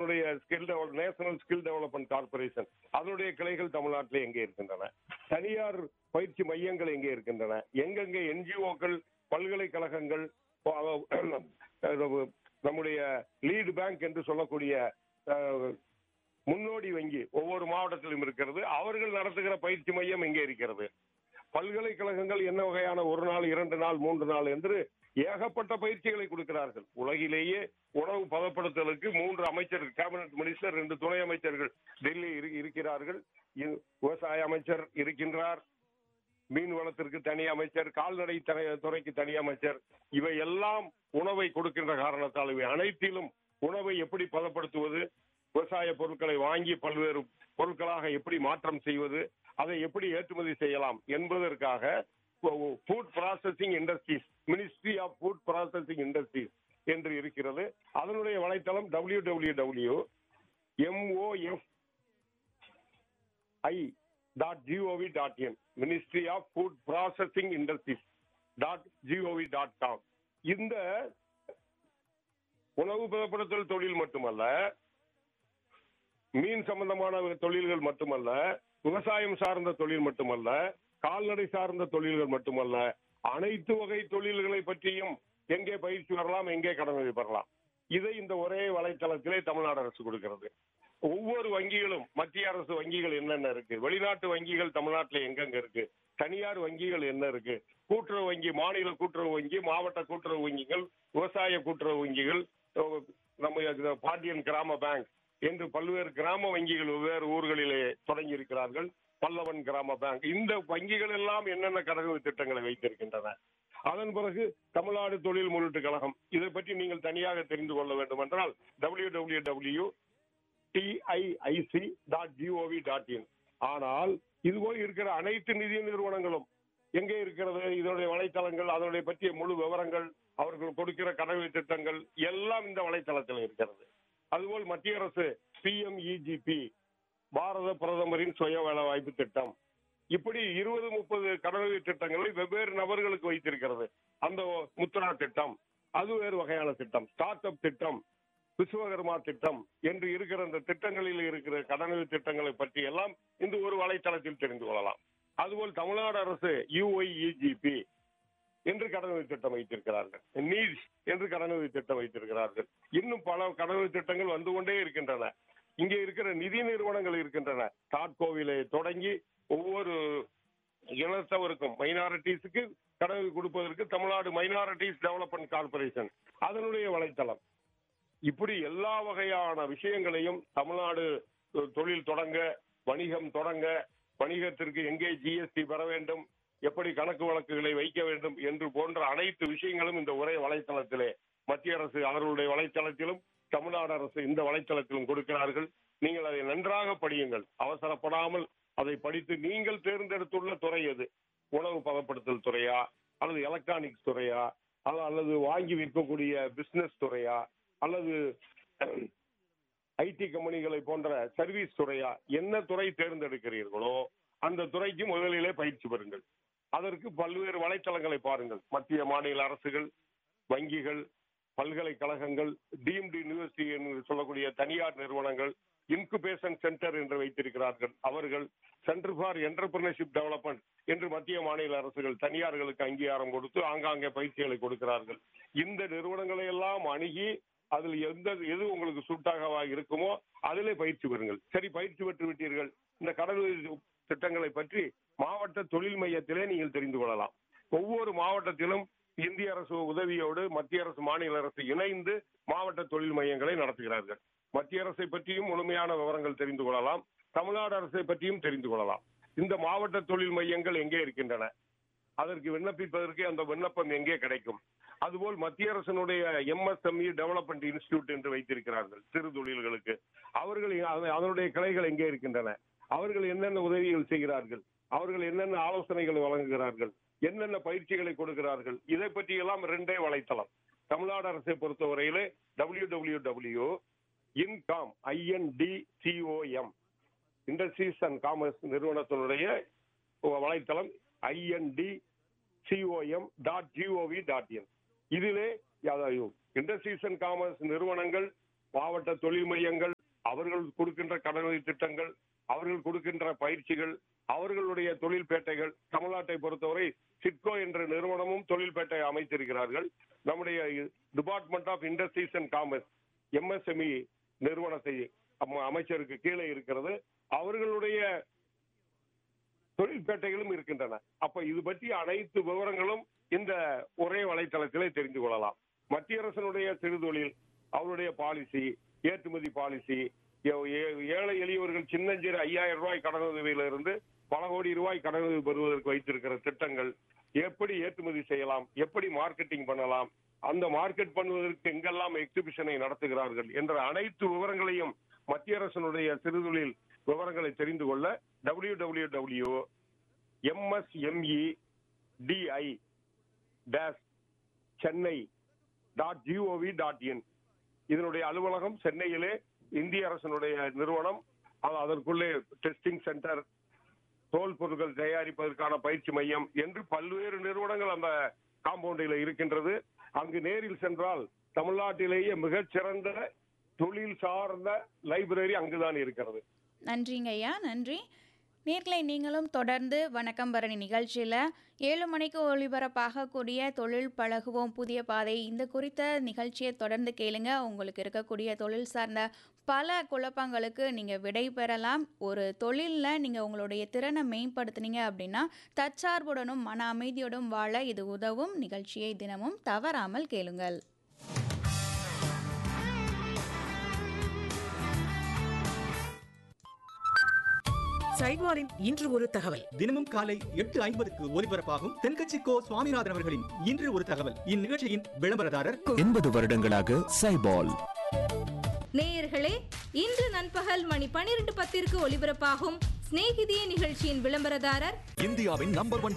அதனுடைய skill develop national skill development corporation அதனுடைய கிளைகள் தமிழ்நாட்டில் எங்கே இருக்கின்றன தனியார் பயிற்சி மையங்கள் எங்கே இருக்கின்றன எங்கெங்கே என்ஜிஓக்கள் பல்கலைக்கழகங்கள் அஹ், நம்முடைய லீடு பேங்க் என்று சொல்லக்கூடிய அஹ், முன்னோடி வங்கி ஒவ்வொரு மாவட்டத்திலும் இருக்கிறது அவர்கள் நடத்துகிற பயிற்சி மையம் எங்கே இருக்கிறது பல்கலைக்கழகங்கள் என்ன வகையான ஒரு நாள் இரண்டு நாள் மூன்று நாள் என்று ஏகப்பட்ட பயிற்சிகளை கொடுக்கிறார்கள் உலகிலேயே உணவு பதப்படுத்தலுக்கு மூன்று அமைச்சர்கள் கேபினட் மினிஸ்டர் ரெண்டு துணை அமைச்சர்கள் டெல்லி இரு- இருக்கிறார்கள் இ- விவசாய அமைச்சர் இருக்கின்றார் மீன் வளத்திற்கு தனி அமைச்சர் கால்நடை த- துறைக்கு தனி அமைச்சர் இவை எல்லாம் உணவை கொடுக்கின்ற காரணத்தால் இவை அனைத்திலும் உணவை எப்படி பதப்படுத்துவது விவசாய பொருட்களை வாங்கி பல்வேறு பொருட்களாக எப்படி மாற்றம் செய்வது அதை எப்படி ஏற்றுமதி செய்யலாம் என்பதற்காக food processing industries ministry of food processing industries என்று இருக்கிறது அதனுடைய வலைத்தளம் W W W MOF I dot GOV dot in ministry of food processing industries dot GOV dot com இந்த உணவு பதப்படுத்தல் தொழில் மட்டுமல்ல மீன் சம்பந்தமான தொழில்கள் மட்டுமல்ல விவசாயம் சார்ந்த தொழில் மட்டுமல்ல கால்நடை சார்ந்த தொழில்கள் மட்டுமல்ல அனைத்து வகை தொழில்களை பற்றியும் எங்கே பயிற்சி பெறலாம் எங்கே கடனுதவி பெறலாம் இதை இந்த ஒரே வலைத்தளத்திலே தமிழ்நாடு அரசு கொடுக்கிறது ஒவ்வொரு வங்கிகளும் மத்திய அரசு வங்கிகள் என்னென்ன இருக்கு வெளிநாட்டு வங்கிகள் தமிழ்நாட்டில் எங்கெங்க இருக்கு தனியார் வங்கிகள் என்ன இருக்கு கூட்டுறவு வங்கி மாநில கூட்டுறவு வங்கி மாவட்ட கூட்டுறவு வங்கிகள் விவசாய கூட்டுறவு வங்கிகள் அஹ் நம்ம பாண்டியன் கிராம பேங்க் என்று பல்வேறு கிராம வங்கிகள் வெவ்வேறு ஊர்களிலே தொடங்கி இருக்கிறார்கள் பல்லவன் கிராம பேங்க் இந்த வங்கிகள் எல்லாம் என்னென்ன கடனுதவி திட்டங்களை வைத்திருக்கின்றன அதன் பிறகு தமிழ்நாடு தொழில் முதலீட்டு கழகம் இதை பற்றி நீங்கள் தனியாக தெரிந்து கொள்ள வேண்டும் என்றால் W W W TIIC dot GOV dot in ஆனால் இதுபோல் இருக்கிற அனைத்து நிதி நிறுவனங்களும் எங்கே இருக்கிறது இதனுடைய வலைத்தளங்கள் அதனுடைய பற்றிய முழு விவரங்கள் அவர்கள் கொடுக்கிற கடவுள் திட்டங்கள் எல்லாம் இந்த வலைத்தளத்தில் இருக்கிறது அதுபோல் மத்திய அரசு பிஎம்இஜிபி பாரத பிரதமரின் சுய வேலை வாய்ப்பு திட்டம் இப்படி இருபது முப்பது கடனுதவி திட்டங்களை வெவ்வேறு நபர்களுக்கு வைத்திருக்கிறது அந்த முத்ரா திட்டம் அது வேறு வகையான திட்டம் ஸ்டார்ட் அப் திட்டம் விஸ்வகர்மா திட்டம் என்று இருக்கிற இந்த திட்டங்களில் இருக்கிற கடனுதவி திட்டங்களை பற்றி எல்லாம் இந்த ஒரு வலைத்தளத்தில் தெரிந்து கொள்ளலாம் அதுபோல் தமிழ்நாடு அரசு யுஐஇஜிபி என்று கடனுதவி திட்டம் வைத்திருக்கிறார்கள் நீட்ஸ் என்று கடனுதவி திட்டம் வைத்திருக்கிறார்கள் இன்னும் பல கடனுதவி திட்டங்கள் வந்து கொண்டே இருக்கின்றன இங்கே இருக்கிற நிதி நிறுவனங்கள் இருக்கின்றன தாட்கோவிலை தொடங்கி ஒவ்வொரு இனத்தவருக்கும் மைனாரிட்டிஸுக்கு கடனுதவி கொடுப்பதற்கு தமிழ்நாடு மைனாரிட்டிஸ் டெவலப்மெண்ட் கார்பரேஷன் அதனுடைய வலைத்தளம் இப்படி எல்லா வகையான விஷயங்களையும் தமிழ்நாடு தொ- தொழில் தொடங்க வணிகம் தொடங்க வணிகத்திற்கு எங்கே ஜிஎஸ்டி பெற வேண்டும் எப்படி கணக்கு வழக்குகளை வைக்க வேண்டும் என்று போன்ற அனைத்து விஷயங்களும் இந்த ஒரே வலைத்தளத்திலே மத்திய அரசு அவர்களுடைய வலைத்தளத்திலும் தமிழ்நாடு அரசு இந்த வலைத்தளத்திலும் கொடுக்கிறார்கள் நீங்கள் அதை நன்றாக படியுங்கள் அவசரப்படாமல் அதை படித்து நீங்கள் தேர்ந்தெடுத்துள்ள துறை எது உணவு பதப்படுத்தல் துறையா அல்லது எலக்ட்ரானிக்ஸ் துறையா அல்ல- அல்லது வாங்கி விற்கக்கூடிய பிசினஸ் துறையா அல்லது ஐடி கம்பெனிகளை போன்ற சர்வீஸ் துறையா என்ன துறை தேர்ந்தெடுக்கிறீர்களோ அந்த துறைக்கு முதலிலே பயிற்சி பெறுங்கள் அதற்கு பல்வேறு வலைத்தளங்களை பாருங்கள் மத்திய மாநில அரசுகள் வங்கிகள் பல்கலைக்கழகங்கள் டீம்டு யூனிவர்சிட்டி என்று சொல்லக்கூடிய தனியார் நிறுவனங்கள் இன்குபேஷன் சென்டர் என்று வைத்திருக்கிறார்கள் அவர்கள் சென்டர் ஃபார் என்டர்பிரினர்ஷிப் டெவலப்மெண்ட் என்று மத்திய மாநில அரசுகள் தனியார்களுக்கு அங்கீகாரம் கொடுத்து ஆங்காங்கே பயிற்சிகளை கொடுக்கிறார்கள் இந்த நிறுவனங்களை எல்லாம் அணுகி அதில் எந்த எது உங்களுக்கு சூட்டாகவா இருக்குமோ அதிலே பயிற்சி பெறுங்கள் சரி பயிற்சி பெற்று விட்டீர்கள் இந்த கடவுள் திட்டங்களை பற்றி மாவட்ட தொழில் மையத்திலே நீங்கள் தெரிந்து கொள்ளலாம் ஒவ்வொரு மாவட்டத்திலும் இந்திய அரசு உதவியோடு மத்திய அரசு மாநில அரசு இணைந்து மாவட்ட தொழில் மையங்களை நடத்துகிறார்கள் மத்திய அரசை பற்றியும் முழுமையான விவரங்கள் தெரிந்து கொள்ளலாம் தமிழ்நாடு அரசை பற்றியும் தெரிந்து கொள்ளலாம் இந்த மாவட்ட தொழில் மையங்கள் எங்கே இருக்கின்றன அதற்கு விண்ணப்பிப்பதற்கு அந்த விண்ணப்பம் எங்கே கிடைக்கும் அதுபோல் மத்திய அரசினுடைய எம்எஸ்எம்இ டெவலப்மெண்ட் இன்ஸ்டிடியூட் என்று வைத்திருக்கிறார்கள் சிறு தொழில்களுக்கு அவர்கள் அத- அதனுடைய கிளைகள் எங்கே இருக்கின்றன அவர்கள் என்னென்ன உதவிகள் செய்கிறார்கள் அவர்கள் என்னென்ன ஆலோசனைகள் வழங்குகிறார்கள் என்னென்ன பயிற்சிகளை கொடுக்கிறார்கள் இதை பற்றி எல்லாம் ரெண்டே வலைத்தளம் தமிழ்நாடு அரசை பொறுத்தவரையிலே டபிள்யூ டபிள்யூ டபிள்யூ இன்காம் ஐஎன்டிசிஓஎம் இண்டஸ்ட்ரீஸ் அண்ட் காமர்ஸ் நிறுவனத்தினுடைய வலைத்தளம் IND COM dot GOV dot in இதிலே இண்டஸ்ட்ரீஸ் அண்ட் காமர்ஸ் நிறுவனங்கள் மாவட்ட தொழில் மையங்கள் அவர்கள் கொடுக்கின்ற கடனுதவி திட்டங்கள் அவர்கள் கொடுக்கின்ற பயிற்சிகள் அவர்களுடைய தொழில்பேட்டைகள் தமிழ்நாட்டை பொறுத்தவரை சிட்கோ என்ற நிறுவனமும் தொழில்பேட்டை அமைத்திருக்கிறார்கள் நம்முடைய department of industries and commerce MSME நிறுவனத்தை அம்ம- அமைச்சருக்கு கீழே இருக்கிறது அவர்களுடைய தொழில்பேட்டைகளும் இருக்கின்றன அப்ப இது பற்றி அனைத்து விவரங்களும் இந்த ஒரே வலைத்தளத்திலே தெரிந்து கொள்ளலாம் மத்திய அரசனுடைய சிறுதொழில் அவருடைய பாலிசி ஏற்றுமதி பாலிசி ஏ- ஏ- ஏழை எளியவர்கள் சின்னஞ்சிறு ஐயாயிரம் ரூபாய் கடனுதவியில இருந்து பல கோடி ரூபாய் கடனுதவி பெறுவதற்கு வைத்திருக்கிற திட்டங்கள் எப்படி ஏற்றுமதி செய்யலாம் எப்படி மார்க்கெட்டிங் பண்ணலாம் அந்த மார்க்கெட் பண்ணுவதற்கு எங்கெல்லாம் எக்ஸிபிஷனை நடத்துகிறார்கள் என்ற அனைத்து விவரங்களையும் மத்திய அரசனுடைய சிறுதொழில் விவரங்களை தெரிந்து கொள்ள W W W MSME DI dash Chennai dot GOV dot in இதனுடைய அலுவலகம் சென்னையிலே இந்திய அரசனுடைய நிறுவனம் அது அதற்குள்ளே டெஸ்டிங் சென்டர் தோல் பொருட்கள் தயாரிப்பதற்கான பயிற்சி மையம் என்று பல்வேறு நிறுவனங்கள் அந்த காம்பவுண்டில் இருக்கின்றது அங்கு நேரில் சென்றால் தமிழ்நாட்டிலேயே மிகச்சிறந்த தொழில் சார்ந்த லைப்ரரி அங்குதான் இருக்கிறது நன்றிங்க ஐயா நன்றி நேர்களை நீங்களும் தொடர்ந்து வணக்கம் பரணி நிகழ்ச்சியில் ஏழு மணிக்கு ஒளிபரப்பாகக்கூடிய தொழில் பழகுவோம் புதிய பாதை இந்த குறித்த நிகழ்ச்சியை தொடர்ந்து கேளுங்க உங்களுக்கு இருக்கக்கூடிய தொழில் சார்ந்த பல குழப்பங்களுக்கு நீங்கள் விடை பெறலாம் ஒரு தொழிலில் நீங்கள் உங்களுடைய திறனை மேம்படுத்துனீங்க அப்படின்னா தற்சார்புடனும் மன அமைதியோடும் வாழ இது உதவும் நிகழ்ச்சியை தினமும் தவறாமல் கேளுங்கள் சைவாரின் இன்று ஒரு தகவல் தினமும் காலை எட்டு ஐம்பதுக்கு ஒலிபரப்பாகும் தென்கட்சி கோ சுவாமிநாதன் அவர்களின் இன்று ஒரு தகவல் இந்நிகழ்ச்சியின் விளம்பரதாரர் எண்பது வருடங்களாக சைபால் நேயர்களே இன்று நண்பகல் மணி பனிரெண்டு பத்திற்கு ஒலிபரப்பாகும் சிநேகிதியே நிகழ்ச்சியின் விளம்பரதாரர் இந்தியாவின் நம்பர் ஒன்